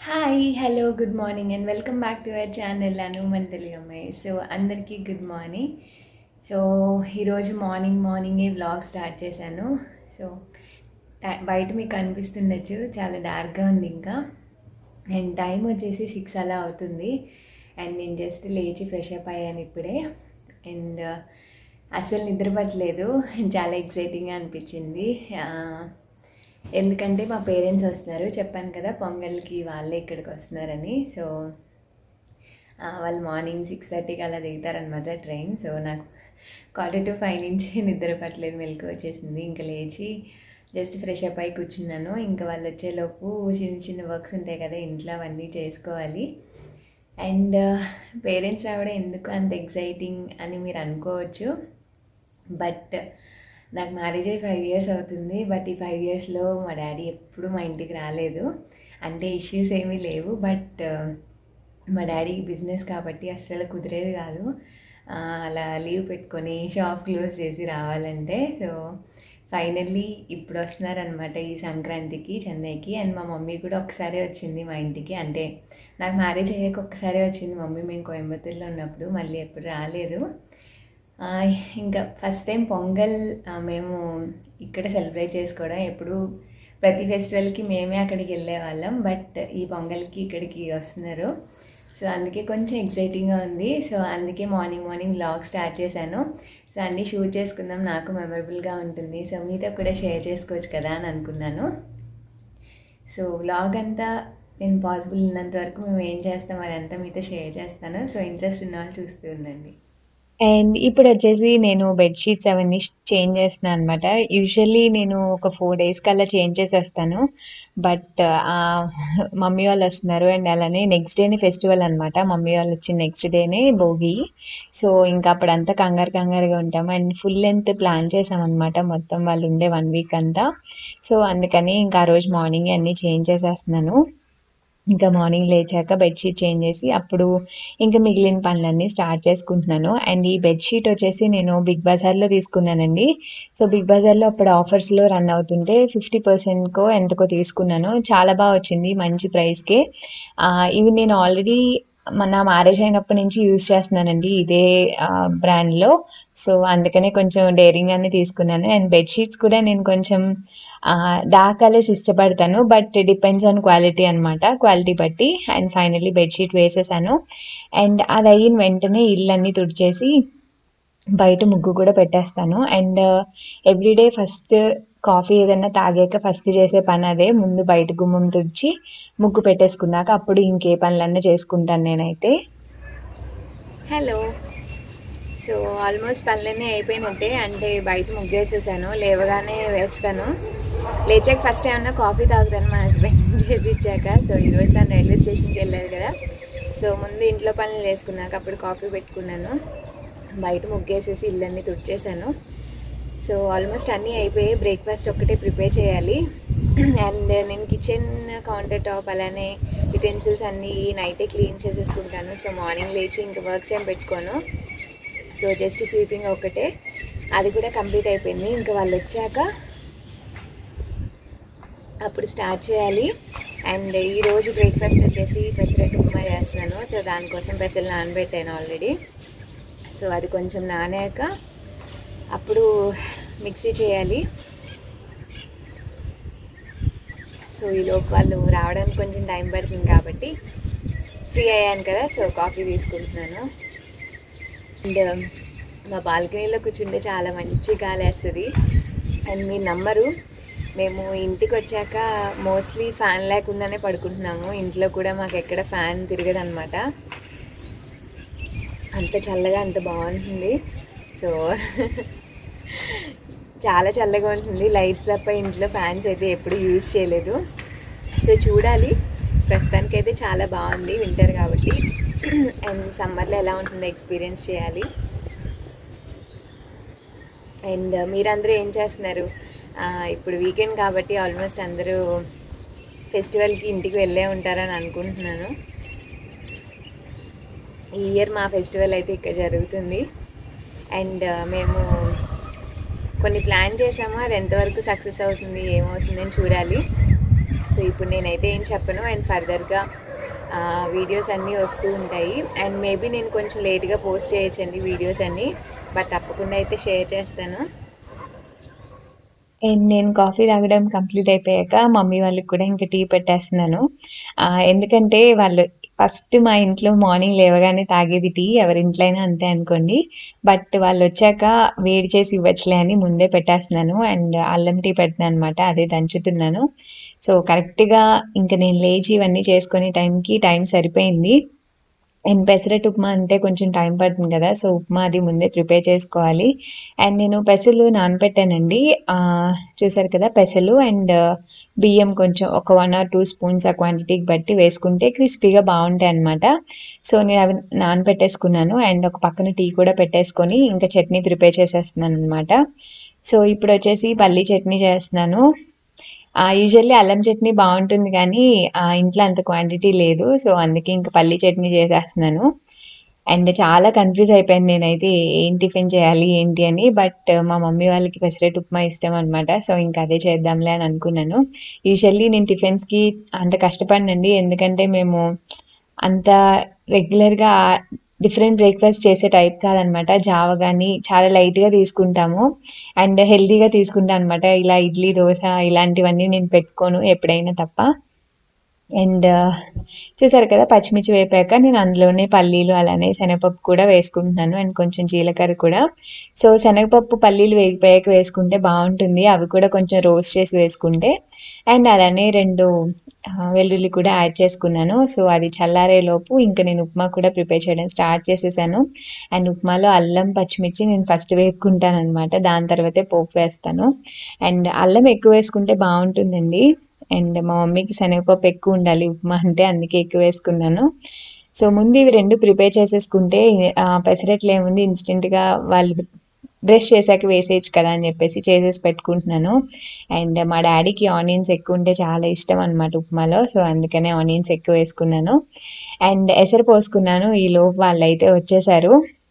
hi hello good morning and welcome back to our channel Anu మన తెలుగు అమ్మాయి so అందరికీ good morning so ఈరోజు morning మార్నింగే వ్లాగ్ స్టార్ట్ చేశాను సో టై- బయట మీకు కనిపిస్తుండొచ్చు చాలా డార్క్గా ఉంది ఇంకా అండ్ టైం వచ్చేసి సిక్స్ అలా అవుతుంది అండ్ నేను జస్ట్ లేచి ఫ్రెష్ అప్ అయ్యాను ఇప్పుడే అండ్ అసలు నిద్ర పట్టలేదు చాలా ఎక్సైటింగ్గా అనిపించింది ఆ, ఎందుకంటే మా పేరెంట్స్ వస్తున్నారు చెప్పాను కదా పొంగల్కి వాళ్ళే ఇక్కడికి వస్తున్నారని సో ఆ, వాళ్ళు మార్నింగ్ సిక్స్ థర్టీకి అలా దిగుతారనమాట ట్రైన్ సో నాకు క్వార్టర్ టు ఫైవ్ నుంచి నిద్ర పట్టలేదు మెలకు వచ్చేసింది ఇంకా లేచి జస్ట్ ఫ్రెష్ అప్ అయి కూర్చున్నాను ఇంకా వాళ్ళు వచ్చేలోపు చిన్న చిన్న వర్క్స్ ఉంటాయి కదా ఇంట్లో అవన్నీ చేసుకోవాలి అండ్ పేరెంట్స్ రావడం ఎందుకు అంత ఎగ్జైటింగ్ అని మీరు అనుకోవచ్చు బట్ నాకు మ్యారేజ్ అయ్యి ఫైవ్ ఇయర్స్ అవుతుంది బట్ ఈ ఫైవ్ ఇయర్స్లో మా డాడీ ఎప్పుడు మా ఇంటికి రాలేదు అంటే ఇష్యూస్ ఏమీ లేవు బట్ మా డాడీ బిజినెస్ కాబట్టి అస్సలు కుదిరేది కాదు ఆ, అలా లీవ్ పెట్టుకొని షాప్ క్లోజ్ చేసి రావాలంటే సో ఫైనల్లీ ఇప్పుడు వస్తున్నారనమాట ఈ సంక్రాంతికి చెన్నైకి అండ్ మా మమ్మీ కూడా ఒకసారి వచ్చింది మా ఇంటికి అంటే నాకు మ్యారేజ్ అయ్యాక ఒక్కసారి వచ్చింది మమ్మీ మేము కోయంబత్తూర్లో ఉన్నప్పుడు మళ్ళీ ఎప్పుడు రాలేదు ఆ, ఇంకా ఫస్ట్ టైం పొంగల్ ఆ, మేము ఇక్కడ సెలబ్రేట్ చేసుకోవడం ఎప్పుడు ప్రతి ఫెస్టివల్కి మేమే అక్కడికి వెళ్ళే వాళ్ళం బట్ ఈ పొంగల్కి ఇక్కడికి వస్తున్నారు సో అందుకే కొంచెం ఎక్సైటింగ్గా ఉంది సో అందుకే మార్నింగ్ మార్నింగ్ వ్లాగ్ స్టార్ట్ చేశాను సో అన్నీ షూట్ చేసుకుందాం నాకు మెమరబుల్గా ఉంటుంది సో మీతో కూడా షేర్ చేసుకోవచ్చు కదా అని అనుకున్నాను సో వ్లాగ్ అంతా నేను పాసిబుల్ ఉన్నంత వరకు మేము ఏం చేస్తాం అదంతా మీతో షేర్ చేస్తాను సో ఇంట్రెస్ట్ ఉన్న వాళ్ళు చూస్తూ ఉండండి అండ్ ఇప్పుడు వచ్చేసి నేను బెడ్షీట్స్ అవన్నీ చేంజ్ చేస్తున్నాను అనమాట యూజువల్లీ నేను ఒక ఫోర్ డేస్ కల్లా చేంజ్ చేసేస్తాను బట్ మమ్మీ వాళ్ళు వస్తున్నారు అండ్ అలానే నెక్స్ట్ డేనే ఫెస్టివల్ అనమాట మమ్మీ వాళ్ళు వచ్చిన నెక్స్ట్ డేనే భోగి సో ఇంకా అప్పుడంతా కంగారు కంగారుగా ఉంటాం అండ్ ఫుల్ లెంత్ ప్లాన్ చేసామన్నమాట మొత్తం వాళ్ళు ఉండే వన్ వీక్ అంతా సో అందుకని ఇంకా ఆ రోజు మార్నింగ్ అన్నీ చేంజ్ చేసేస్తున్నాను ఇంకా మార్నింగ్ లేచాక బెడ్షీట్ చేంజ్ చేసి అప్పుడు ఇంకా మిగిలిన పనులన్నీ స్టార్ట్ చేసుకుంటున్నాను అండ్ ఈ బెడ్షీట్ వచ్చేసి నేను బిగ్ బజార్లో తీసుకున్నానండి సో బిగ్ బజార్లో అప్పుడు ఆఫర్స్లో రన్ అవుతుంటే ఫిఫ్టీ పర్సెంట్కో ఎంతకో తీసుకున్నాను చాలా బాగా వచ్చింది మంచి ప్రైస్కే ఆ, ఇవి నేను ఆల్రెడీ మన మ్యారేజ్ అయినప్పటి నుంచి యూజ్ చేస్తున్నానండి ఇదే బ్రాండ్లో సో అందుకనే కొంచెం డేరింగ్ అని తీసుకున్నాను అండ్ బెడ్షీట్స్ కూడా నేను కొంచెం డార్క్ కలర్స్ ఇష్టపడతాను బట్ డిపెండ్స్ ఆన్ క్వాలిటీ అనమాట క్వాలిటీ బట్టి అండ్ ఫైనల్లీ బెడ్షీట్ వేసేసాను అండ్ అది అయిన వెంటనే ఇల్లన్నీ తుడిచేసి బయట ముగ్గు కూడా పెట్టేస్తాను అండ్ ఎవ్రీడే ఫస్ట్ కాఫీ ఏదైనా తాగాక ఫస్ట్ చేసే పని అదే ముందు బయట గుమ్మం తుడిచి ముగ్గు పెట్టేసుకున్నాక అప్పుడు ఇంకే పనులన్నీ చేసుకుంటాను నేనైతే హలో సో ఆల్మోస్ట్ పనులన్నీ అయిపోయినట్టే అంటే బయట ముగ్గేసేసాను లేవగానే వేస్తాను లేచాక ఫస్ట్ ఏమన్నా కాఫీ తాగుతాను మా హస్బెండ్ చేసి ఇచ్చాక సో ఈరోజు తను రైల్వే స్టేషన్కి వెళ్ళారు కదా సో ముందు ఇంట్లో పనులు చేసుకున్నాక అప్పుడు కాఫీ పెట్టుకున్నాను బయట ముగ్గేసేసి ఇల్లన్నీ తుడిచేసాను సో ఆల్మోస్ట్ అన్నీ అయిపోయాయి బ్రేక్ఫాస్ట్ ఒక్కటే ప్రిపేర్ చేయాలి అండ్ నేను కిచెన్ కౌంటర్ టాప్ అలానే యుటెన్సిల్స్ అన్నీ నైటే క్లీన్ చేసేసుకుంటాను సో మార్నింగ్ లేచి ఇంకా వర్క్స్ ఏం పెట్టుకోను సో జస్ట్ స్వీపింగ్ ఒకటే అది కూడా కంప్లీట్ అయిపోయింది ఇంకా వాళ్ళు వచ్చాక అప్పుడు స్టార్ట్ చేయాలి అండ్ ఈరోజు బ్రేక్ఫాస్ట్ వచ్చేసి పెసరట్టు ఉప్మా చేస్తున్నాను సో దానికోసం పెసలు నానబెట్టాను ఆల్రెడీ సో అది కొంచెం నానాక అప్పుడు మిక్సీ చేయాలి సో ఈలోపు వాళ్ళు రావడానికి కొంచెం టైం పడుతుంది కాబట్టి ఫ్రీ అయ్యాను కదా సో కాఫీ తీసుకుంటున్నాను అండ్ మా బాల్కనీలో కూర్చుంటే చాలా మంచి గాలి వేస్తుంది అండ్ మీరు నమ్మరు మేము ఇంటికి వచ్చాక మోస్ట్లీ ఫ్యాన్ లేకుండానే పడుకుంటున్నాము ఇంట్లో కూడా మాకు ఎక్కడ ఫ్యాన్ తిరగదనమాట అంత చల్లగా అంత బాగుంటుంది సో చాలా చల్లగా ఉంటుంది లైట్స్ తప్ప ఇంట్లో ఫ్యాన్స్ అయితే ఎప్పుడు యూజ్ చేయలేదు సో చూడాలి ప్రస్తుతానికైతే చాలా బాగుంది వింటర్ కాబట్టి అండ్ సమ్మర్లో ఎలా ఉంటుందో ఎక్స్పీరియన్స్ చేయాలి అండ్ మీరందరూ ఏం చేస్తున్నారు ఆ, ఇప్పుడు వీకెండ్ కాబట్టి ఆల్మోస్ట్ అందరూ ఫెస్టివల్కి ఇంటికి వెళ్ళే ఉంటారని అనుకుంటున్నాను ఈ ఇయర్ మా ఫెస్టివల్ అయితే ఇక్కడ జరుగుతుంది అండ్ మేము కొన్ని ప్లాన్ చేసాము అది ఎంతవరకు సక్సెస్ అవుతుంది ఏమవుతుంది అని చూడాలి సో ఇప్పుడు నేనైతే ఏం చెప్పను అండ్ ఫర్దర్గా వీడియోస్ అన్నీ వస్తూ ఉంటాయి అండ్ మేబీ నేను కొంచెం లేట్గా పోస్ట్ చేయొచ్చండి వీడియోస్ అన్నీ బట్ తప్పకుండా అయితే షేర్ చేస్తాను అండ్ నేను కాఫీ తాగడం కంప్లీట్ అయిపోయాక మమ్మీ వాళ్ళకి కూడా ఇంకా టీ పెట్టేస్తున్నాను ఆ, ఎందుకంటే వాళ్ళు ఫస్ట్ మా ఇంట్లో మార్నింగ్ లేవగానే తాగేది టీ ఎవరి ఇంట్లో అయినా అంతే అనుకోండి బట్ వాళ్ళు వచ్చాక వేడి చేసి ఇవ్వచ్చులే అని ముందే పెట్టేస్తున్నాను అండ్ అల్లం టీ పెడుతున్నాను అనమాట అదే దంచుతున్నాను సో కరెక్ట్గా ఇంకా నేను లేచి ఇవన్నీ చేసుకునే టైంకి టైం సరిపోయింది అండ్ పెసరట్టు ఉప్మా అంటే కొంచెం టైం పడుతుంది కదా సో ఉప్మా అది ముందే ప్రిపేర్ చేసుకోవాలి అండ్ నేను పెసలు నానబెట్టానండి ఆ, చూసారు కదా పెసలు అండ్ బియ్యం కొంచెం ఒక వన్ ఆర్ టూ స్పూన్స్ ఆ క్వాంటిటీకి బట్టి వేసుకుంటే క్రిస్పీగా బాగుంటాయి అనమాట సో నేను అవి నానబెట్టేసుకున్నాను అండ్ ఒక పక్కన టీ కూడా పెట్టేసుకొని ఇంకా చట్నీ ప్రిపేర్ చేసేస్తున్నాను అనమాట సో ఇప్పుడు వచ్చేసి పల్లీ చట్నీ చేస్తున్నాను యూజువల్లీ అల్లం చట్నీ బాగుంటుంది కానీ ఆ, ఇంట్లో అంత క్వాంటిటీ లేదు సో అందుకే ఇంకా పల్లీ చట్నీ చేసేస్తున్నాను అండ్ చాలా కన్ఫ్యూజ్ అయిపోయాను నేనైతే ఏం టిఫిన్ చేయాలి ఏంటి అని బట్ మా మమ్మీ వాళ్ళకి పెసరెట్ ఉప్మా ఇష్టం అనమాట సో ఇంకా అదే చేద్దాంలే అని అనుకున్నాను యూజువల్లీ నేను టిఫిన్స్కి అంత కష్టపడినండి ఎందుకంటే మేము అంత రెగ్యులర్గా డిఫరెంట్ బ్రేక్ఫాస్ట్ చేసే టైప్ కాదనమాట జావ కానీ చాలా లైట్గా తీసుకుంటాము అండ్ హెల్తీగా తీసుకుంటాను అనమాట ఇలా ఇడ్లీ దోశ ఇలాంటివన్నీ నేను పెట్టుకోను ఎప్పుడైనా తప్ప అండ్ చూసారు కదా పచ్చిమిర్చి వేపాక నేను అందులోనే పల్లీలు అలానే శనగపప్పు కూడా వేసుకుంటున్నాను అండ్ కొంచెం జీలకర్ర కూడా సో శనగపప్పు పల్లీలు వేగిపోయాక వేసుకుంటే బాగుంటుంది అవి కూడా కొంచెం రోస్ట్ చేసి వేసుకుంటే అండ్ అలానే రెండు ఆ, వెల్లుల్లి కూడా యాడ్ చేసుకున్నాను సో అది చల్లారే లోపు ఇంకా నేను ఉప్మా కూడా ప్రిపేర్ చేయడం స్టార్ట్ చేసేసాను అండ్ ఉప్మాలో అల్లం పచ్చిమిర్చి నేను ఫస్ట్ వేపుకుంటాను అనమాట దాని తర్వాతే పోపు వేస్తాను అండ్ అల్లం ఎక్కువ వేసుకుంటే బాగుంటుందండి అండ్ మా మమ్మీకి శనగపప్పు ఎక్కువ ఉండాలి ఉప్మా అంటే అందుకే ఎక్కువ వేసుకున్నాను సో ముందు ఇవి రెండు ప్రిపేర్ చేసేసుకుంటే ఆ, పెసరట్లు ఏముంది ఇన్స్టెంట్గా వాళ్ళు బ్రష్ చేశాక వేసేయచ్చు కదా అని చెప్పేసి చేసేసి పెట్టుకుంటున్నాను అండ్ మా డాడీకి ఆనియన్స్ ఎక్కువ ఉంటే చాలా ఇష్టం అనమాట ఉప్మాలో సో అందుకనే ఆనియన్స్ ఎక్కువ వేసుకున్నాను అండ్ ఎసరు పోసుకున్నాను ఈ లోపు వాళ్ళైతే వచ్చేసారు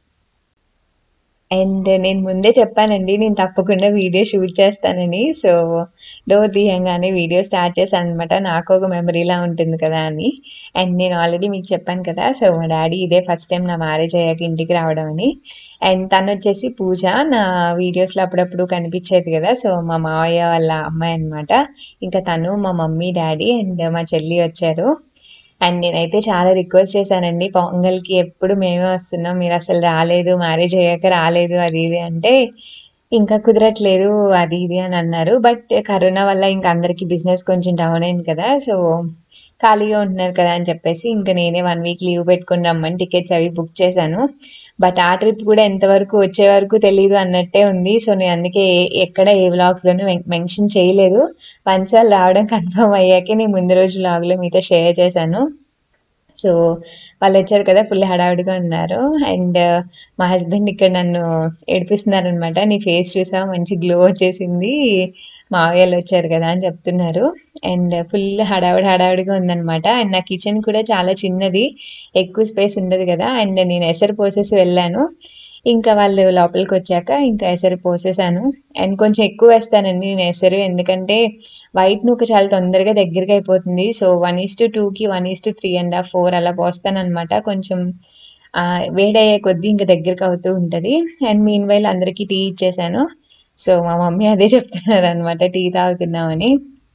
అండ్ నేను ముందే చెప్పానండి నేను తప్పకుండా వీడియో షూట్ చేస్తానని సో డోర్ తీయంగానే వీడియో స్టార్ట్ చేశాను అనమాట నాకు ఒక మెమరీలా ఉంటుంది కదా అని అండ్ నేను ఆల్రెడీ మీకు చెప్పాను కదా సో మా డాడీ ఇదే ఫస్ట్ టైం నా మ్యారేజ్ అయ్యాక ఇంటికి రావడం అని అండ్ తను వచ్చేసి పూజ నా వీడియోస్లో అప్పుడప్పుడు కనిపించేది కదా సో మా మావయ్య వాళ్ళ అమ్మాయి అనమాట ఇంకా తను మా మమ్మీ డాడీ అండ్ మా చెల్లి వచ్చారు అండ్ నేనైతే చాలా రిక్వెస్ట్ చేశానండి పొంగల్కి ఎప్పుడు మేమే వస్తున్నాం మీరు అసలు రాలేదు మ్యారేజ్ అయ్యాక రాలేదు అది ఇది అంటే ఇంకా కుదరట్లేదు అది ఇది అని అన్నారు బట్ కరోనా వల్ల ఇంకా అందరికీ బిజినెస్ కొంచెం డౌన్ అయింది కదా సో ఖాళీగా ఉంటున్నారు కదా అని చెప్పేసి ఇంకా నేనే వన్ వీక్ లీవ్ పెట్టుకుని రమ్మని టికెట్స్ అవి బుక్ చేశాను బట్ ఆ ట్రిప్ కూడా ఎంతవరకు వచ్చే వరకు తెలియదు అన్నట్టే ఉంది సో నేను అందుకే ఏ- ఎక్కడ ఏ వ్లాగ్స్లోనూ మెన్షన్ చేయలేదు వన్స్ వాళ్ళు రావడం కన్ఫర్మ్ అయ్యాకే నేను ముందు రోజు వ్లాగ్లో మీతో షేర్ చేశాను సో వాళ్ళు వచ్చారు కదా ఫుల్ హడావిడిగా ఉన్నారు అండ్ మా హస్బెండ్ ఇక్కడ నన్ను ఏడిపిస్తున్నారు అనమాట నీ ఫేస్ చూసా మంచి గ్లో వచ్చేసింది మావయ్యలు వచ్చారు కదా అని చెప్తున్నారు అండ్ ఫుల్ హడావిడి హడావిడిగా ఉందన్నమాట అండ్ నా కిచెన్ కూడా చాలా చిన్నది ఎక్కువ స్పేస్ ఉండదు కదా అండ్ నేను ఎసరు పోసేసి వెళ్ళాను ఇంకా వాళ్ళు లోపలికి వచ్చాక ఇంకా ఎసరు పోసేసాను అండ్ కొంచెం ఎక్కువ వేస్తానండి నేను ఎసరు ఎందుకంటే వైట్ నూక చాలా తొందరగా దగ్గరగా అయిపోతుంది సో వన్ ఈస్ టు టూకి one is to three and half four అలా పోస్తానమాట కొంచెం ఆ, వేడయ్యే కొద్దీ ఇంకా దగ్గరకు అవుతూ ఉంటుంది అండ్ మీన్ వైల్ అందరికీ టీ ఇచ్చేసాను సో మా మమ్మీ అదే చెప్తున్నారు అనమాట టీ తాగుతున్నామని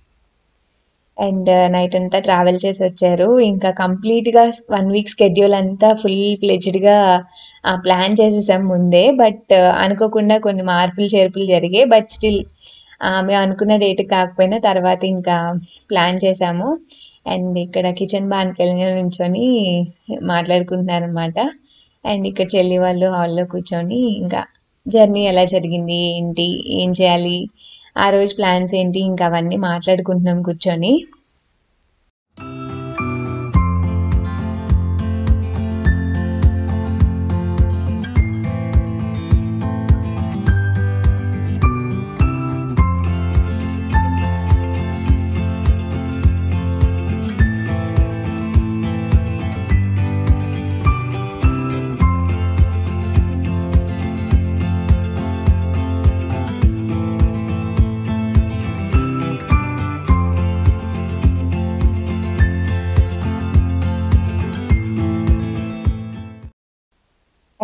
అండ్ నైట్ అంతా ట్రావెల్ చేసి వచ్చారు ఇంకా కంప్లీట్గా వన్ వీక్ స్కెడ్యూల్ అంతా ఫుల్ ప్లెజ్డ్గా ప్లాన్ చేసేసాం ముందే బట్ అనుకోకుండా కొన్ని మార్పులు చేర్పులు జరిగాయి బట్ స్టిల్ మేము అనుకున్న డేట్ కాకపోయినా తర్వాత ఇంకా ప్లాన్ చేసాము అండ్ ఇక్కడ కిచెన్ బాన్కెళ్ళి నుంచొని మాట్లాడుకుంటున్నారు అనమాట అండ్ ఇక్కడ చెల్లి వాళ్ళు హాల్లో కూర్చొని ఇంకా జర్నీ ఎలా జరిగింది ఏంటి ఏం చేయాలి ఆ రోజు ప్లాన్స్ ఏంటి ఇంకా అవన్నీ మాట్లాడుకుంటున్నాం కూర్చొని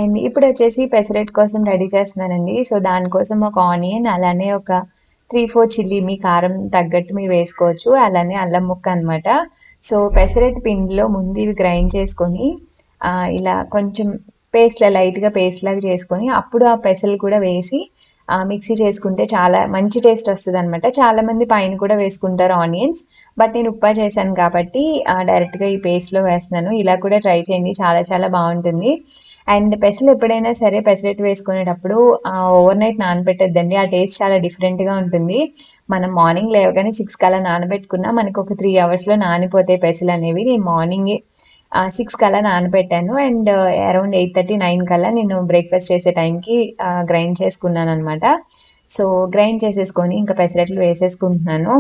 అండ్ ఇప్పుడు వచ్చేసి పెసరెట్ కోసం రెడీ చేస్తున్నానండి సో దానికోసం ఒక ఆనియన్ అలానే ఒక త్రీ ఫోర్ చిల్లీ మీ కారం తగ్గట్టు మీరు వేసుకోవచ్చు అలానే అల్లం ముక్క అనమాట సో పెసరెట్ పిండిలో ముందు ఇవి గ్రైండ్ చేసుకొని ఆ, ఇలా కొంచెం పేస్ట్లా లైట్గా పేస్ట్ లాగా చేసుకొని అప్పుడు ఆ పెసలు కూడా వేసి ఆ, మిక్సీ చేసుకుంటే చాలా మంచి టేస్ట్ వస్తుంది అనమాట చాలా మంది పైన కూడా వేసుకుంటారు ఆనియన్స్ బట్ నేను ఉప్పా చేశాను కాబట్టి ఆ, డైరెక్ట్గా ఈ పేస్ట్లో వేస్తున్నాను ఇలా కూడా ట్రై చేయండి చాలా చాలా బాగుంటుంది అండ్ పెసలు ఎప్పుడైనా సరే పెసరెట్ వేసుకునేటప్పుడు ఓవర్ నైట్ నానబెట్టద్దండి ఆ టేస్ట్ చాలా డిఫరెంట్గా ఉంటుంది మనం మార్నింగ్ లేవగానే సిక్స్ కల్లా నానబెట్టుకున్నా మనకు ఒక త్రీ అవర్స్లో నానిపోతాయి పెసలు అనేవి నేను మార్నింగే సిక్స్ కల్లా నానబెట్టాను and around eight thirty nine కల్లా నేను బ్రేక్ఫాస్ట్ చేసే టైంకి గ్రైండ్ చేసుకున్నాను అనమాట సో గ్రైండ్ చేసేసుకొని ఇంకా పెసరట్లు వేసేసుకుంటున్నాను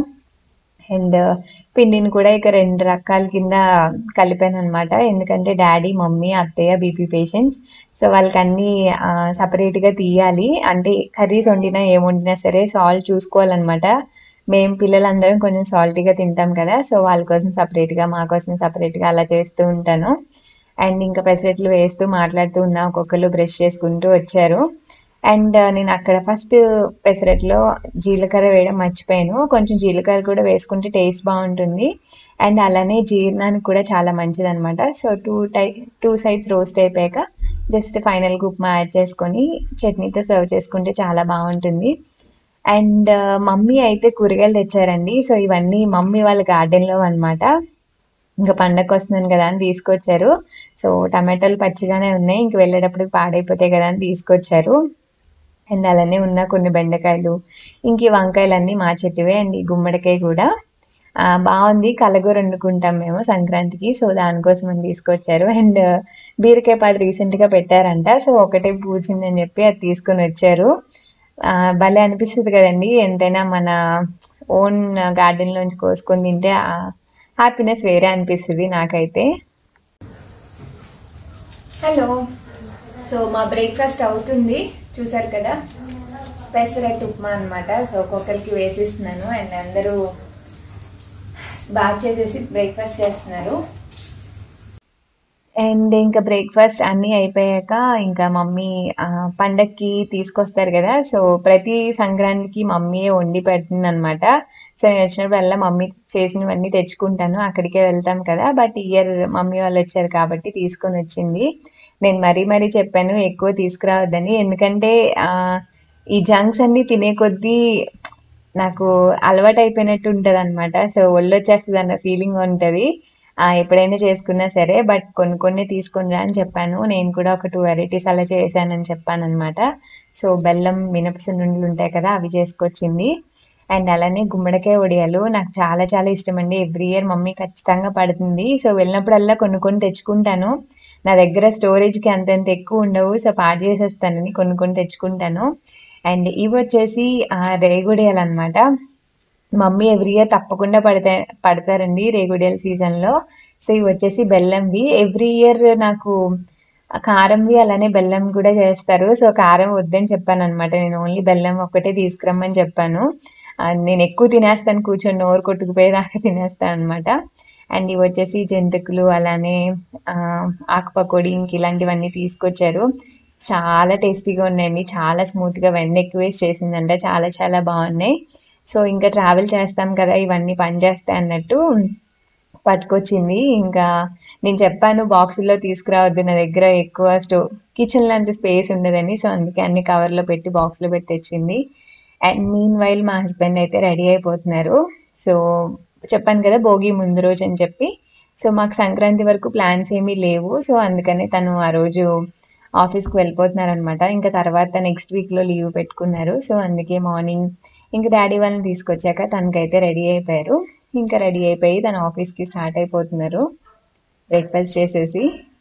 అండ్ పిండిని కూడా ఇక రెండు రకాల కింద కలిపాను అనమాట ఎందుకంటే డాడీ మమ్మీ అత్తయ్య బీపీ పేషెంట్స్ సో వాళ్ళకి అన్నీ సపరేట్గా తీయాలి అంటే కర్రీస్ వండినా ఏం వండినా సరే సాల్ట్ చూసుకోవాలన్నమాట మేము పిల్లలందరం కొంచెం సాల్టీగా తింటాం కదా సో వాళ్ళ కోసం సపరేట్గా మా కోసం సపరేట్గా అలా చేస్తూ ఉంటాను అండ్ ఇంకా పెసరెట్లు వేస్తూ మాట్లాడుతూ ఉన్నా ఒక్కొక్కరు బ్రష్ చేసుకుంటూ వచ్చారు అండ్ నేను అక్కడ ఫస్ట్ పెసరట్లో జీలకర్ర వేయడం మర్చిపోయాను కొంచెం జీలకర్ర కూడా వేసుకుంటే టేస్ట్ బాగుంటుంది అండ్ అలానే జీర్ణానికి కూడా చాలా మంచిది అనమాట సో టూ టై టూ సైడ్స్ రోస్ట్ అయిపోయాక జస్ట్ ఫైనల్గా ఉప్మా యాడ్ చేసుకొని చట్నీతో సర్వ్ చేసుకుంటే చాలా బాగుంటుంది అండ్ మమ్మీ అయితే కూరగాయలు తెచ్చారండి సో ఇవన్నీ మమ్మీ వాళ్ళ గార్డెన్లో అనమాట ఇంకా పండగ వస్తున్నాను కదా అని తీసుకొచ్చారు సో టమాటాలు పచ్చిగానే ఉన్నాయి ఇంక వెళ్ళేటప్పుడు పాడైపోతాయి కదా అని తీసుకొచ్చారు అండ్ అలానే ఉన్న కొన్ని బెండకాయలు ఇంక ఈ వంకాయలు మా చెట్టువే అండ్ ఈ గుమ్మడికాయ కూడా ఆ, బాగుంది కలగూర వండుకుంటాం మేము సంక్రాంతికి సో దానికోసం అని తీసుకొచ్చారు అండ్ బీరకాయ పాది రీసెంట్గా పెట్టారంట సో ఒకటే పూచిందని చెప్పి అది తీసుకొని వచ్చారు ఆ, భలే అనిపిస్తుంది కదండి ఎంతైనా మన ఓన్ గార్డెన్లోంచి కోసుకొని తింటే హ్యాపీనెస్ వేరే అనిపిస్తుంది నాకైతే హలో సో మా బ్రేక్ఫాస్ట్ అవుతుంది చూసారు కదా పెసరట్టు ఉప్మా అనమాట సో ఒక్కొక్కరికి వేసిస్తున్నాను అండ్ అందరూ బాగా చేసేసి బ్రేక్ఫాస్ట్ చేస్తున్నారు అండ్ ఇంకా బ్రేక్ఫాస్ట్ అన్నీ అయిపోయాక ఇంకా మమ్మీ ఆ, పండక్కి తీసుకొస్తారు కదా సో ప్రతి సంక్రాంతికి మమ్మీయే వండి పెడుతుంది అనమాట సో నేను వచ్చినప్పుడల్లా మమ్మీ చేసినవన్నీ తెచ్చుకుంటాను అక్కడికే వెళ్తాం కదా బట్ ఇయర్ మమ్మీ వాళ్ళు వచ్చారు కాబట్టి తీసుకొని వచ్చింది నేను మరీ మరీ చెప్పాను ఎక్కువ తీసుకురావద్దని ఎందుకంటే ఆ, ఈ జంక్స్ అన్ని తినే కొద్దీ నాకు అలవాటు అయిపోయినట్టు ఉంటుంది అనమాట సో ఒళ్ళు వచ్చేస్తుంది అన్న ఫీలింగ్ ఉంటుంది ఆ, ఎప్పుడైనా చేసుకున్నా సరే బట్ కొన్ని కొన్ని తీసుకుని రా అని చెప్పాను నేను కూడా ఒక టూ వెరైటీస్ అలా చేశానని చెప్పాను అనమాట సో బెల్లం మినపసున్నుండలు ఉంటాయి కదా అవి చేసుకొచ్చింది అండ్ అలానే గుమ్మడికాయ వడియాలు నాకు చాలా చాలా ఇష్టం అండి ఎవ్రీ ఇయర్ మమ్మీ ఖచ్చితంగా పడుతుంది సో వెళ్ళినప్పుడల్లా కొన్ని కొన్ని తెచ్చుకుంటాను నా దగ్గర స్టోరేజ్కి అంతంత ఎక్కువ ఉండవు సో పాడు చేసేస్తానని కొన్ని కొన్ని తెచ్చుకుంటాను అండ్ ఇవి వచ్చేసి ఆ, రేగుడియాలు అనమాట మమ్మీ ఎవ్రీ ఇయర్ తప్పకుండా పడతా పడతారండి రేగుడియల్ సీజన్లో సో ఇవి వచ్చేసి బెల్లంవి ఎవ్రీ ఇయర్ నాకు కారంవి అలానే బెల్లం కూడా చేస్తారు సో కారం వద్దని చెప్పాను అనమాట నేను ఓన్లీ బెల్లం ఒక్కటే తీసుకురమ్మని చెప్పాను ఆ, నేను ఎక్కువ తినేస్తాను కూర్చొని నోరు కొట్టుకుపోయేదాకా తినేస్తాను అనమాట అండ్ ఇవి వచ్చేసి జంతికలు అలానే ఆ, ఆకు పకోడీ ఇంక ఇలాంటివన్నీ తీసుకొచ్చారు చాలా టేస్టీగా ఉన్నాయండి చాలా స్మూత్గా వెన్న ఎక్కువ వేసి చేసిందంట చాలా చాలా బాగున్నాయి సో ఇంకా ట్రావెల్ చేస్తాం కదా ఇవన్నీ పనిచేస్తాయి అన్నట్టు పట్టుకొచ్చింది ఇంకా నేను చెప్పాను బాక్సుల్లో తీసుకురావద్దు నా దగ్గర ఎక్కువ స్టో కిచెన్లో అంత స్పేస్ ఉండదని సో అందుకే అన్ని కవర్లో పెట్టి బాక్స్లో పెట్టి తెచ్చింది అండ్ మీన్ వైల్ మా హస్బెండ్ అయితే రెడీ అయిపోతున్నారు సో చెప్పాను కదా భోగి ముందు రోజు అని చెప్పి సో మాకు సంక్రాంతి వరకు ప్లాన్స్ ఏమీ లేవు సో అందుకనే తను ఆ రోజు ఆఫీస్కి వెళ్ళిపోతున్నారనమాట ఇంకా తర్వాత నెక్స్ట్ వీక్లో లీవ్ పెట్టుకున్నారు సో అందుకే మార్నింగ్ ఇంకా డాడీ వాళ్ళని తీసుకొచ్చాక తనకైతే రెడీ అయిపోయారు ఇంకా రెడీ అయిపోయి తన ఆఫీస్కి స్టార్ట్ అయిపోతున్నారు బ్రేక్ఫాస్ట్ చేసేసి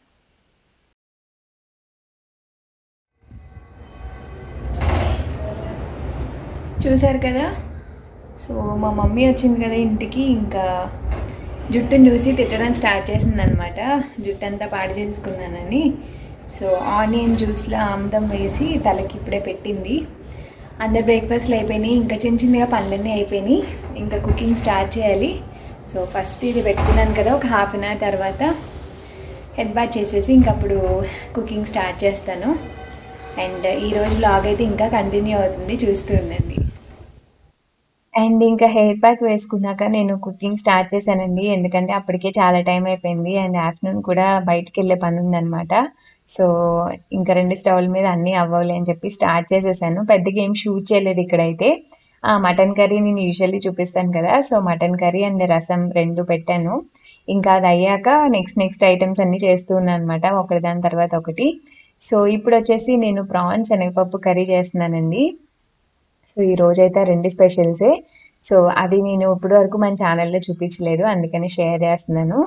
చూశారు కదా సో మా మమ్మీ వచ్చింది కదా ఇంటికి ఇంకా జుట్టుని చూసి తిట్టడం స్టార్ట్ చేసింది అనమాట జుట్టు అంతా పాడు చేసుకున్నానని సో ఆనియన్ జ్యూస్లో ఆముదం వేసి తలకి ఇప్పుడే పెట్టింది అందరు బ్రేక్ఫాస్ట్లు అయిపోయినాయి ఇంకా చిన్న చిన్నగా పనులన్నీ అయిపోయినాయి ఇంకా కుకింగ్ స్టార్ట్ చేయాలి సో ఫస్ట్ ఇది పెట్టుకున్నాను కదా ఒక హాఫ్ అన్ అవర్ తర్వాత హెడ్ బాత్ చేసేసి ఇంక అప్పుడు కుకింగ్ స్టార్ట్ చేస్తాను అండ్ ఈరోజు బ్లాగ్ అయితే ఇంకా కంటిన్యూ అవుతుంది చూస్తూ ఉండండి అండ్ ఇంకా హెయిర్ ప్యాక్ వేసుకున్నాక నేను కుకింగ్ స్టార్ట్ చేశానండి ఎందుకంటే అప్పటికే చాలా టైం అయిపోయింది అండ్ ఆఫ్టర్నూన్ కూడా బయటికి వెళ్ళే పని ఉందన్నమాట సో ఇంకా రెండు స్టవ్ల మీద అన్నీ అవ్వాలి అని చెప్పి స్టార్ట్ చేసేసాను పెద్దగా ఏం షూట్ చేయలేదు ఇక్కడైతే ఆ మటన్ కర్రీ నేను యూజువల్లీ చూపిస్తాను కదా సో మటన్ కర్రీ అండ్ రసం రెండు పెట్టాను ఇంకా అది అయ్యాక నెక్స్ట్ నెక్స్ట్ ఐటమ్స్ అన్నీ చేస్తూ ఉన్నాను అనమాట ఒకటి దాని తర్వాత ఒకటి సో ఇప్పుడు వచ్చేసి నేను ప్రాన్స్ శనగపప్పు కర్రీ చేస్తున్నానండి సో ఈ రోజు అయితే రెండు స్పెషల్సే సో అది నేను ఇప్పటి వరకు మన ఛానల్లో చూపించలేదు అందుకని షేర్ చేస్తున్నాను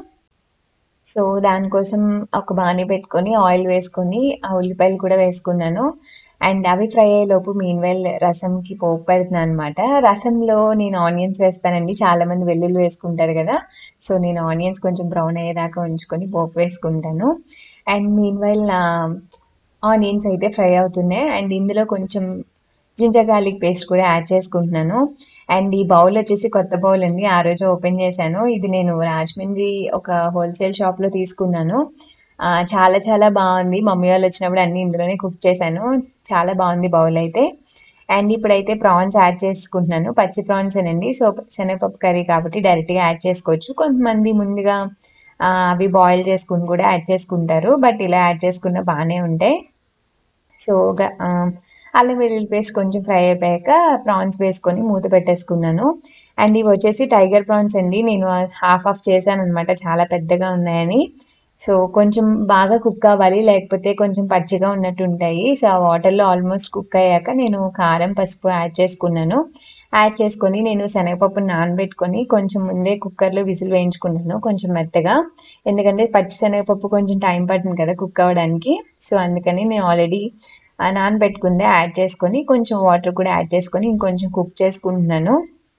సో దానికోసం ఒక బాణీ పెట్టుకొని ఆయిల్ వేసుకొని ఆ ఉల్లిపాయలు కూడా వేసుకున్నాను అండ్ అవి ఫ్రై అయ్యేలోపు మీన్ వెల్ రసంకి పోపు పెడుతున్నాను అనమాట రసంలో నేను ఆనియన్స్ వేస్తానండి చాలా మంది వెల్లుల్లి వేసుకుంటారు కదా సో నేను ఆనియన్స్ కొంచెం బ్రౌన్ అయ్యేదాకా ఉంచుకొని పోపు వేసుకుంటాను అండ్ మీన్ వెల్ నా ఆనియన్స్ అయితే ఫ్రై అవుతున్నాయి అండ్ ఇందులో కొంచెం జింజర్ గార్లిక్ పేస్ట్ కూడా యాడ్ చేసుకుంటున్నాను అండ్ ఈ బౌల్ వచ్చేసి కొత్త బౌల్ అండి ఆ రోజు ఓపెన్ చేశాను ఇది నేను రాజమండ్రి ఒక హోల్సేల్ షాప్లో తీసుకున్నాను ఆ, చాలా చాలా బాగుంది మమ్మీ వాళ్ళు వచ్చినప్పుడు అన్ని ఇందులోనే కుక్ చేశాను చాలా బాగుంది బౌల్ అయితే అండ్ ఇప్పుడైతే ప్రాన్స్ యాడ్ చేసుకుంటున్నాను పచ్చి ప్రాన్స్ అండి సో శనగపప్పు కర్రీ కాబట్టి డైరెక్ట్గా యాడ్ చేసుకోవచ్చు కొంతమంది ముందుగా ఆ, అవి బాయిల్ చేసుకుని కూడా యాడ్ చేసుకుంటారు బట్ ఇలా యాడ్ చేసుకున్న బాగానే ఉంటాయి సో గ- ఆ, అల్లం వెల్లుల్లి పేస్ట్ కొంచెం ఫ్రై అయిపోయాక ప్రాన్స్ వేసుకొని మూత పెట్టేసుకున్నాను అండ్ ఇవి వచ్చేసి టైగర్ ప్రాన్స్ అండి నేను హాఫ్ ఆఫ్ చేశాను అనమాట చాలా పెద్దగా ఉన్నాయని సో కొంచెం బాగా కుక్ అవ్వాలి లేకపోతే కొంచెం పచ్చిగా ఉన్నట్టు ఉంటాయి సో ఆ వాటర్లో ఆల్మోస్ట్ కుక్ అయ్యాక నేను కారం పసుపు యాడ్ చేసుకున్నాను యాడ్ చేసుకొని నేను శనగపప్పు నానబెట్టుకొని కొంచెం ముందే కుక్కర్లో విజిల్ వేయించుకున్నాను కొంచెం మెత్తగా ఎందుకంటే పచ్చి శనగపప్పు కొంచెం టైం పడుతుంది కదా కుక్ అవ్వడానికి సో అందుకని నేను ఆల్రెడీ నానబెట్టుకుందే యాడ్ చేసుకొని కొంచెం వాటర్ కూడా యాడ్ చేసుకొని ఇంకొంచెం కుక్ చేసుకుంటున్నాను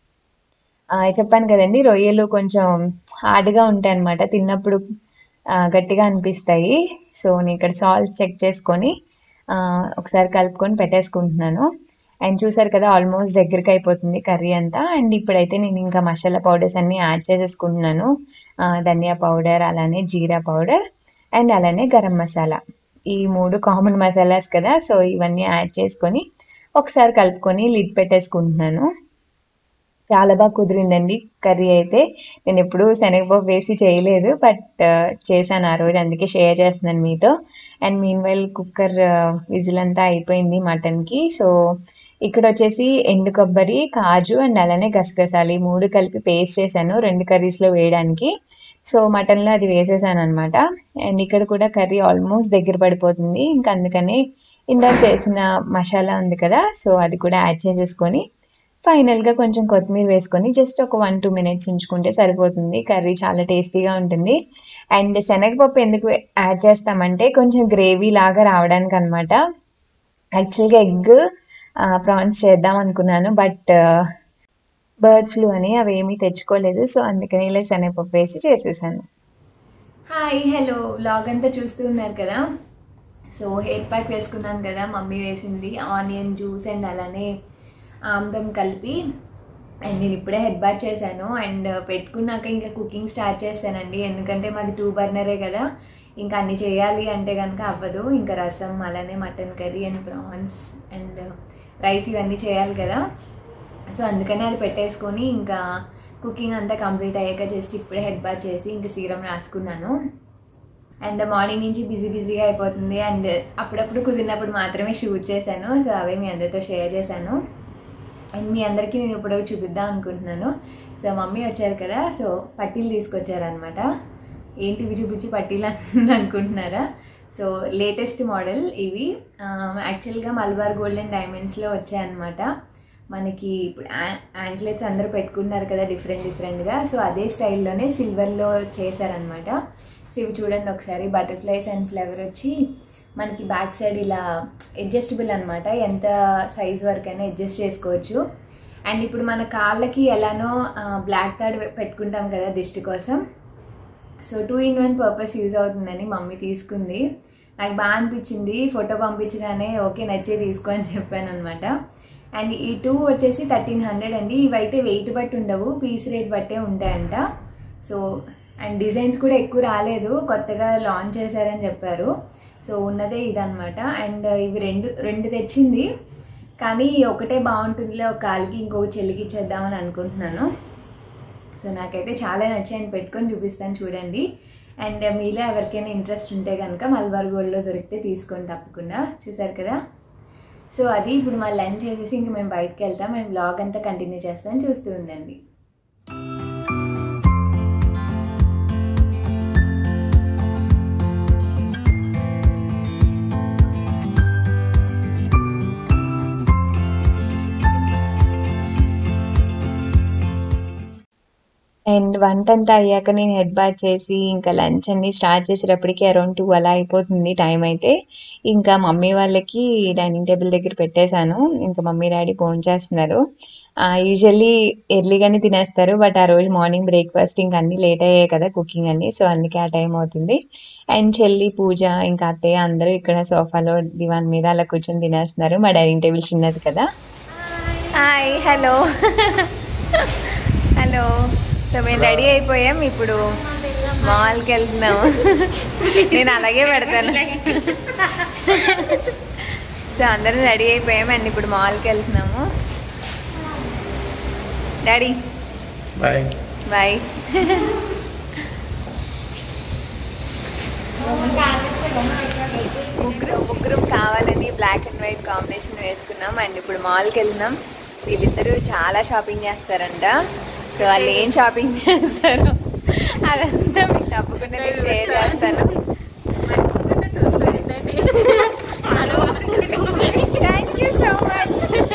ఆ, చెప్పాను కదండి రొయ్యలు కొంచెం హార్డ్గా ఉంటాయి అన్నమాట తిన్నప్పుడు ఆ, గట్టిగా అనిపిస్తాయి సో నేను ఇక్కడ సాల్ట్ చెక్ చేసుకొని ఆ, ఒకసారి కలుపుకొని పెట్టేసుకుంటున్నాను అండ్ చూసారు కదా ఆల్మోస్ట్ దగ్గరికి అయిపోతుంది కర్రీ అంతా అండ్ ఇప్పుడైతే నేను ఇంకా మసాలా పౌడర్స్ అన్నీ యాడ్ చేసేసుకుంటున్నాను ఆ, ధనియా పౌడర్ అలానే జీరా పౌడర్ అండ్ అలానే గరం మసాలా ఈ మూడు కామన్ మసాలాస్ కదా సో ఇవన్నీ యాడ్ చేసుకొని ఒకసారి కలుపుకొని లిడ్ పెట్టేసుకుంటున్నాను చాలా బాగా కుదిరిందండి కర్రీ అయితే నేను ఎప్పుడూ శనగపప్పు వేసి చేయలేదు బట్ చేశాను ఆ రోజు అందుకే షేర్ చేస్తున్నాను మీతో and meanwhile cooker whistle అంతా అయిపోయింది మటన్కి సో ఇక్కడ వచ్చేసి ఎండు కొబ్బరి కాజు అండ్ అలానే గసగసాలు ఈ మూడు కలిపి పేస్ట్ చేశాను రెండు కర్రీస్లో వేయడానికి సో మటన్లో అది వేసేసాను అనమాట అండ్ ఇక్కడ కూడా కర్రీ ఆల్మోస్ట్ దగ్గర పడిపోతుంది ఇంకా అందుకని ఇందాక చేసిన మసాలా ఉంది కదా సో అది కూడా యాడ్ చేసేసుకొని ఫైనల్గా కొంచెం కొత్తిమీర వేసుకొని జస్ట్ ఒక వన్ టూ మినిట్స్ ఉంచుకుంటే సరిపోతుంది కర్రీ చాలా టేస్టీగా ఉంటుంది అండ్ శనగపప్పు ఎందుకు యాడ్ చేస్తామంటే కొంచెం గ్రేవీ లాగా రావడానికి అనమాట యాక్చువల్గా ఎగ్ ప్రాన్స్ చేద్దాం అనుకున్నాను బట్ బర్డ్ ఫ్లూ అని అవి ఏమీ తెచ్చుకోలేదు సో అందుకని ఇలా శనగపప్పు వేసి చేసేసాను హాయ్ హలో వ్లాగ్ అంతా చూస్తూ ఉన్నారు కదా సో హెయిర్ ప్యాక్ వేసుకున్నాను కదా మమ్మీ వేసింది ఆనియన్ జ్యూస్ అండ్ అలానే ఆమ్దం కలిపి అండ్ నేను ఇప్పుడే హెడ్ బాత్ చేశాను అండ్ పెట్టుకున్నాక ఇంకా కుకింగ్ స్టార్ట్ చేస్తానండి ఎందుకంటే మాది టూ బర్నరే కదా ఇంకా అన్ని చేయాలి అంటే కనుక అవ్వదు ఇంకా రసం అలానే mutton curry and prawns and rice ఇవన్నీ చేయాలి కదా సో అందుకని అది పెట్టేసుకొని ఇంకా కుకింగ్ అంతా కంప్లీట్ అయ్యాక జస్ట్ ఇప్పుడే హెడ్ బాత్ చేసి ఇంకా సీరం రాసుకున్నాను అండ్ మార్నింగ్ నుంచి బిజీ బిజీగా అయిపోతుంది అండ్ అప్పుడప్పుడు కుదిరినప్పుడు మాత్రమే షూట్ చేశాను సో అవే మీ అందరితో షేర్ చేశాను అండ్ మీ అందరికీ నేను ఇప్పుడు చూపిద్దాం అనుకుంటున్నాను సో మమ్మీ వచ్చారు కదా సో పట్టీలు తీసుకొచ్చారనమాట ఏంటి ఇవి చూపించి పట్టీలు అని అనుకుంటున్నారా సో లేటెస్ట్ మోడల్ ఇవి యాక్చువల్గా మల్బార్ గోల్డ్ అండ్ డైమండ్స్లో వచ్చాయన్నమాట మనకి ఇప్పుడు యాంక్లెట్స్ అందరూ పెట్టుకుంటున్నారు కదా డిఫరెంట్ డిఫరెంట్గా సో అదే స్టైల్లోనే సిల్వర్లో చేశారనమాట సో ఇవి చూడండి ఒకసారి బటర్ఫ్లైస్ అండ్ ఫ్లవర్ వచ్చి మనకి బ్యాక్ సైడ్ ఇలా అడ్జస్టబుల్ అనమాట ఎంత సైజ్ వరకైనా అడ్జస్ట్ చేసుకోవచ్చు అండ్ ఇప్పుడు మన కాళ్ళకి ఎలానో బ్లాక్ థర్డ్ పెట్టుకుంటాం కదా దిష్టి కోసం so two in one purpose use అవుతుందని మమ్మీ తీసుకుంది నాకు బాగా అనిపించింది ఫోటో పంపించగానే ఓకే నచ్చే తీసుకో అని చెప్పాను అనమాట అండ్ ఈ టూ వచ్చేసి థర్టీన్ హండ్రెడ్ అండి ఇవైతే వెయిట్ బట్టి ఉండవు పీస్ రేట్ బట్టే ఉంటాయంట సో అండ్ డిజైన్స్ కూడా ఎక్కువ రాలేదు కొత్తగా లాంచ్ చేశారని చెప్పారు సో ఉన్నదే ఇదనమాట అండ్ ఇవి రెండు రెండు తెచ్చింది కానీ ఒకటే బాగుంటుందిలే ఒక కాలికి ఇంకో చెల్లికి ఇచ్చేద్దామని అనుకుంటున్నాను సో నాకైతే చాలా నచ్చాయని పెట్టుకొని చూపిస్తాను చూడండి అండ్ మీలో ఎవరికైనా ఇంట్రెస్ట్ ఉంటే కనుక మల్బార్ గోల్డ్లో దొరికితే తీసుకోండి తప్పకుండా చూసారు కదా సో అది ఇప్పుడు మా లంచ్ చేసేసి ఇంక మేము బయటకు వెళ్తాం అండ్ బ్లాగ్ అంతా కంటిన్యూ చేస్తాను చూస్తూ ఉండండి అండ్ వంట అంతా అయ్యాక నేను హెడ్ బాత్ చేసి ఇంకా లంచ్ అన్ని స్టార్ట్ చేసేటప్పటికి అరౌండ్ టూ అలా అయిపోతుంది టైం అయితే ఇంకా మమ్మీ వాళ్ళకి డైనింగ్ టేబుల్ దగ్గర పెట్టేశాను ఇంకా మమ్మీ డాడీ ఫోన్ చేస్తున్నారు యూజువల్లీ ఎర్లీగానే తినేస్తారు బట్ ఆ రోజు మార్నింగ్ బ్రేక్ఫాస్ట్ ఇంకా అన్నీ లేట్ అయ్యాయి కదా కుకింగ్ అన్ని సో అందుకే ఆ టైం అవుతుంది అండ్ చెల్లి పూజ ఇంకా అత్తయ్య అందరూ ఇక్కడ సోఫాలో దివాన్ మీద అలా కూర్చొని తినేస్తున్నారు మా డైనింగ్ టేబుల్ చిన్నది కదా హాయ్ హలో హలో సో మేము రెడీ అయిపోయాం ఇప్పుడు మాల్కి వెళ్తున్నాము నేను అలాగే పెడతాను సో అందరం రెడీ అయిపోయాం అండ్ ఇప్పుడు మాల్కి వెళ్తున్నాము డాడీ బాయ్ బాయ్ ముగ్గురు ముగ్గురు కావాలని బ్లాక్ అండ్ వైట్ కాంబినేషన్ వేసుకున్నాం అండ్ ఇప్పుడు మాల్కి వెళ్తున్నాం వీళ్ళిద్దరూ చాలా షాపింగ్ చేస్తారంట సో వాళ్ళు ఏం షాపింగ్ చేస్తారో అదంతా మీకు తప్పకుండా నేను షేర్ చేస్తాను thank you so much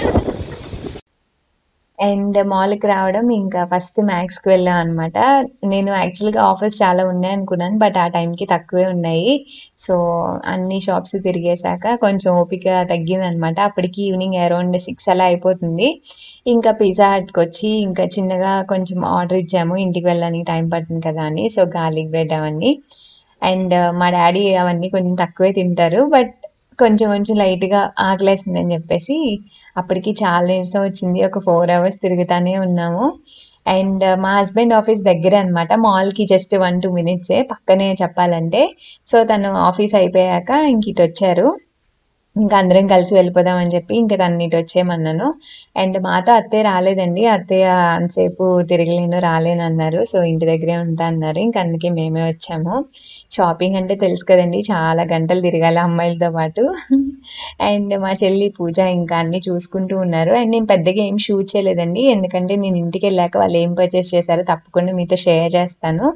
and మాల్కి రావడం ఇంకా ఫస్ట్ మ్యాక్స్కి వెళ్ళాం అనమాట నేను యాక్చువల్గా ఆఫర్స్ చాలా ఉన్నాయి అనుకున్నాను బట్ ఆ టైంకి తక్కువే ఉన్నాయి సో అన్ని షాప్స్ తిరిగేశాక కొంచెం ఓపిక తగ్గింది అనమాట అప్పటికి ఈవినింగ్ అరౌండ్ సిక్స్ అలా అయిపోతుంది ఇంకా పిజ్జా హట్కి వచ్చి ఇంకా చిన్నగా కొంచెం ఆర్డర్ ఇచ్చాము ఇంటికి వెళ్ళడానికి టైం పడుతుంది కదా అని సో గార్లిక్ బ్రెడ్ అవన్నీ అండ్ మా డాడీ అవన్నీ కొంచెం తక్కువే తింటారు బట్ కొంచెం కొంచెం లైట్గా ఆకలేస్తుందని చెప్పేసి అప్పటికి చాలా నీరసం వచ్చింది ఒక ఫోర్ అవర్స్ తిరుగుతానే ఉన్నాము అండ్ మా హస్బెండ్ ఆఫీస్ దగ్గరే అనమాట మాల్కి జస్ట్ వన్ టూ మినిట్సే పక్కనే చెప్పాలంటే సో తను ఆఫీస్ అయిపోయాక ఇంక ఇటు వచ్చారు ఇంకా అందరం కలిసి వెళ్ళిపోదామని చెప్పి ఇంకా తను ఇటు వచ్చేయమన్నాను అండ్ మాతో అత్తయ్య రాలేదండి అత్తయ్య అంతసేపు తిరగలేను రాలేను అన్నారు సో ఇంటి దగ్గరే ఉంటా అన్నారు ఇంక అందుకే మేమే వచ్చాము షాపింగ్ అంటే తెలుసు కదండి చాలా గంటలు తిరగాలి అమ్మాయిలతో పాటు అండ్ మా చెల్లి పూజ ఇంకా అన్ని చూసుకుంటూ ఉన్నారు అండ్ నేను పెద్దగా ఏం షూట్ చేయలేదండి ఎందుకంటే నేను ఇంటికి వెళ్ళాక వాళ్ళు ఏం పర్చేస్ చేశారో తప్పకుండా మీతో షేర్ చేస్తాను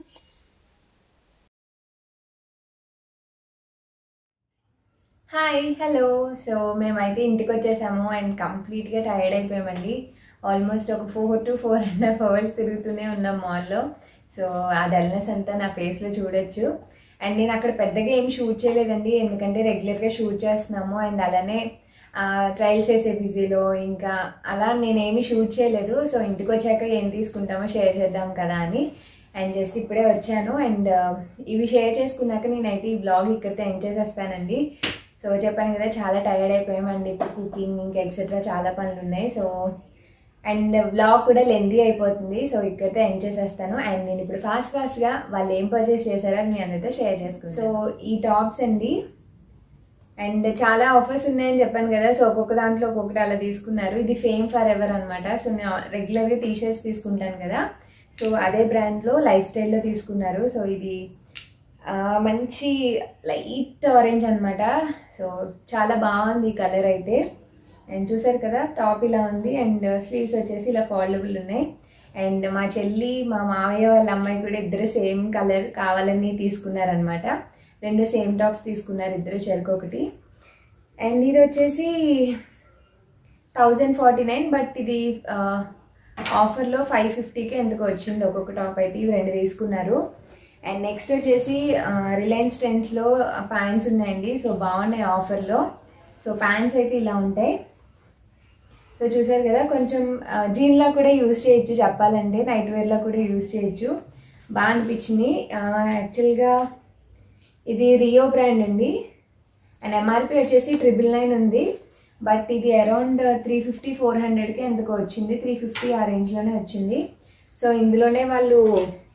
హాయ్ హలో సో మేమైతే ఇంటికి వచ్చేసాము అండ్ కంప్లీట్గా టైర్డ్ అయిపోయామండి ఆల్మోస్ట్ ఒక four to four and half hours తిరుగుతూనే ఉన్నాం మాల్లో సో ఆ డల్నెస్ అంతా నా ఫేస్లో చూడొచ్చు అండ్ నేను అక్కడ పెద్దగా ఏం షూట్ చేయలేదండి ఎందుకంటే రెగ్యులర్గా షూట్ చేస్తున్నాము అండ్ అలానే ట్రయల్స్ వేసే బిజీలో ఇంకా అలా నేనేమి షూట్ చేయలేదు సో ఇంటికి వచ్చాక ఏం తీసుకుంటామో షేర్ చేద్దాం కదా అని అండ్ జస్ట్ ఇప్పుడే వచ్చాను అండ్ ఇవి షేర్ చేసుకున్నాక నేనైతే ఈ బ్లాగ్ ఇక్కడితో ఎండ్ చేసేస్తానండి సో చెప్పాను కదా చాలా టైర్డ్ అయిపోయామండి ఇప్పుడు కుకింగ్ ఇంకా ఎక్సెట్రా చాలా పనులు ఉన్నాయి సో అండ్ బ్లాగ్ కూడా లెందీ అయిపోతుంది సో ఇక్కడితో ఎండ్ చేసేస్తాను అండ్ నేను ఇప్పుడు ఫాస్ట్ ఫాస్ట్గా వాళ్ళు ఏం పర్చేస్ చేశారో అది మీ అందరితో షేర్ చేసుకున్నాను సో ఈ టాప్స్ అండి అండ్ చాలా ఆఫర్స్ ఉన్నాయని చెప్పాను కదా సో ఒక్కొక్క దాంట్లో ఒక్కొక్కటి అలా తీసుకున్నారు ఇది ఫేమ్ ఫర్ ఎవర్ అనమాట సో నేను రెగ్యులర్గా టీ షర్ట్స్ తీసుకుంటాను కదా సో అదే బ్రాండ్లో లైఫ్ స్టైల్లో తీసుకున్నారు సో ఇది ఆ, మంచి లైట్ ఆరెంజ్ అనమాట సో చాలా బాగుంది ఈ కలర్ అయితే అండ్ చూసారు కదా టాప్ ఇలా ఉంది అండ్ స్లీవ్స్ వచ్చేసి ఇలా ఫోల్డబుల్ ఉన్నాయి అండ్ మా చెల్లి మా మావయ్య వాళ్ళ అమ్మాయి కూడా ఇద్దరు సేమ్ కలర్ కావాలని తీసుకున్నారనమాట రెండు సేమ్ టాప్స్ తీసుకున్నారు ఇద్దరు చెరుకొకటి అండ్ ఇది వచ్చేసి థౌజండ్ ఫార్టీ నైన్ బట్ ఇది ఆఫర్లో ఫైవ్ ఫిఫ్టీకి ఎందుకు వచ్చింది ఒక్కొక్క టాప్ అయితే ఇవి రెండు తీసుకున్నారు అండ్ నెక్స్ట్ వచ్చేసి రిలయన్స్ ట్రెండ్స్లో ప్యాంట్స్ ఉన్నాయండి సో బాగున్నాయి ఆఫర్లో సో ప్యాంట్స్ అయితే ఇలా ఉంటాయి సో చూసారు కదా కొంచెం జీన్లా కూడా యూజ్ చేయొచ్చు చెప్పాలంటే నైట్ వేర్లా కూడా యూజ్ చేయొచ్చు బాగా అనిపించింది యాక్చువల్గా ఇది రియో బ్రాండ్ అండి అండ్ ఎంఆర్పి వచ్చేసి ట్రిపుల్ నైన్ ఉంది బట్ ఇది అరౌండ్ త్రీ ఫిఫ్టీ ఫోర్ హండ్రెడ్కి ఎందుకో వచ్చింది త్రీ ఫిఫ్టీ ఆ రేంజ్లోనే వచ్చింది సో ఇందులోనే వాళ్ళు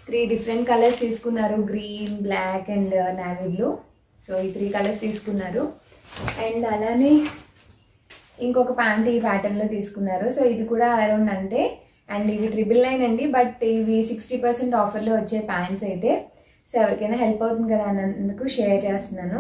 త్రీ డిఫరెంట్ కలర్స్ తీసుకున్నారు green black and navy blue so ఈ త్రీ కలర్స్ తీసుకున్నారు అండ్ అలానే ఇంకొక ప్యాంట్ ఈ ప్యాటర్న్లో తీసుకున్నారు సో ఇది కూడా అరౌండ్ అంతే అండ్ ఇవి ట్రిపుల్ నైన్ అండి బట్ ఇవి సిక్స్టీ పర్సెంట్ ఆఫర్లో వచ్చే ప్యాంట్స్ అయితే సో ఎవరికైనా హెల్ప్ అవుతుంది కదా అన్నందుకు షేర్ చేస్తున్నాను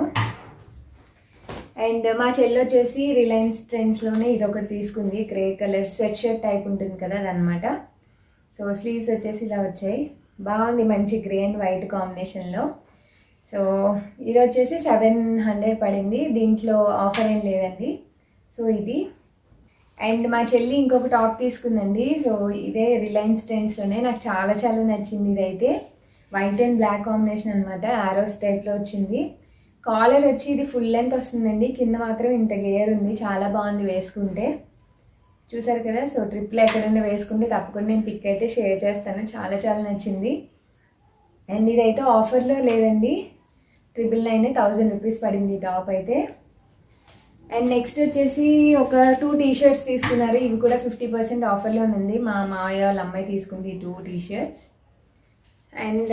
అండ్ మా చెల్లి వచ్చేసి రిలయన్స్ ట్రెండ్స్లోనే ఇది ఒకటి తీసుకుంది grey colour sweatshirt type ఉంటుంది కదా అదనమాట సో స్లీవ్స్ వచ్చేసి ఇలా వచ్చాయి బాగుంది మంచి గ్రే అండ్ వైట్ కాంబినేషన్లో సో ఇది వచ్చేసి సెవెన్ హండ్రెడ్ పడింది దీంట్లో ఆఫర్ ఏం లేదండి సో ఇది అండ్ మా చెల్లి ఇంకొక టాప్ తీసుకుందండి సో ఇదే రిలయన్స్ ట్రెండ్స్లోనే నాకు చాలా చాలా నచ్చింది ఇదైతే వైట్ అండ్ బ్లాక్ కాంబినేషన్ అనమాట ఆరోస్ టైప్లో వచ్చింది కాలర్ వచ్చి ఇది ఫుల్ లెంత్ వస్తుందండి కింద మాత్రం ఇంత గేర్ ఉంది చాలా బాగుంది వేసుకుంటే చూసారు కదా సో ట్రిప్లో ఎక్కడైనా వేసుకుంటే తప్పకుండా నేను పిక్ అయితే షేర్ చేస్తాను చాలా చాలా నచ్చింది అండ్ ఇదైతే ఆఫర్లో లేదండి ట్రిపుల్ నైన్ థౌజండ్ రూపీస్ పడింది ఈ టాప్ అయితే అండ్ నెక్స్ట్ వచ్చేసి ఒక టూ టీ షర్ట్స్ తీసుకున్నారు ఇవి కూడా ఫిఫ్టీ పర్సెంట్ ఆఫర్లో ఉంది మా మావయ్య వాళ్ళ అమ్మాయి తీసుకుంది ఈ టూ టీ షర్ట్స్ అండ్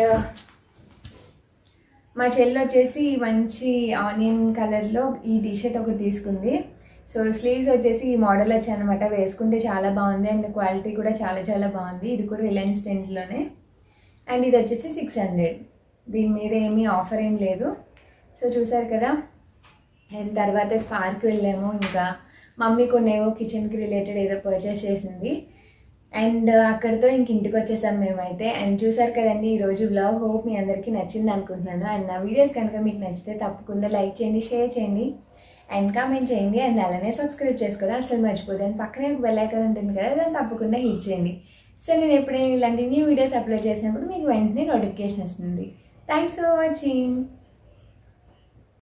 మా చెల్లి వచ్చేసి మంచి ఆనియన్ కలర్లో ఈ టీ షర్ట్ ఒకటి తీసుకుంది సో స్లీవ్స్ వచ్చేసి ఈ మోడల్ వచ్చాయన్నమాట వేసుకుంటే చాలా బాగుంది అండ్ క్వాలిటీ కూడా చాలా చాలా బాగుంది ఇది కూడా రిలయన్స్ టెంట్లోనే అండ్ ఇది వచ్చేసి సిక్స్ హండ్రెడ్ దీని మీద ఏమీ ఆఫర్ ఏం లేదు సో చూసారు కదా అండ్ తర్వాత స్పార్క్ వెళ్ళాము ఇంకా మమ్మీ కొన్ని ఏవో కిచెన్కి రిలేటెడ్ ఏదో పర్చేస్ చేసింది అండ్ అక్కడితో ఇంక ఇంటికి వచ్చేసాం మేమైతే అండ్ చూసారు కదండి ఈరోజు బ్లాగ్ హోప్ మీ అందరికీ నచ్చింది అనుకుంటున్నాను అండ్ నా వీడియోస్ కనుక మీకు నచ్చితే తప్పకుండా లైక్ చేయండి షేర్ చేయండి అండ్ కామెంట్ చేయండి అండ్ అలానే సబ్స్క్రైబ్ చేసుకోవడం అసలు మర్చిపోదు అండ్ పక్కనే ఒక బెల్ ఐకాన్ ఉంటుంది కదా దాన్ని తప్పకుండా హిట్ చేయండి సో నేను ఎప్పుడైనా ఇలాంటి న్యూ వీడియోస్ అప్లోడ్ చేసినప్పుడు మీకు వెంటనే నోటిఫికేషన్ వస్తుంది థ్యాంక్స్ ఫర్ వాచింగ్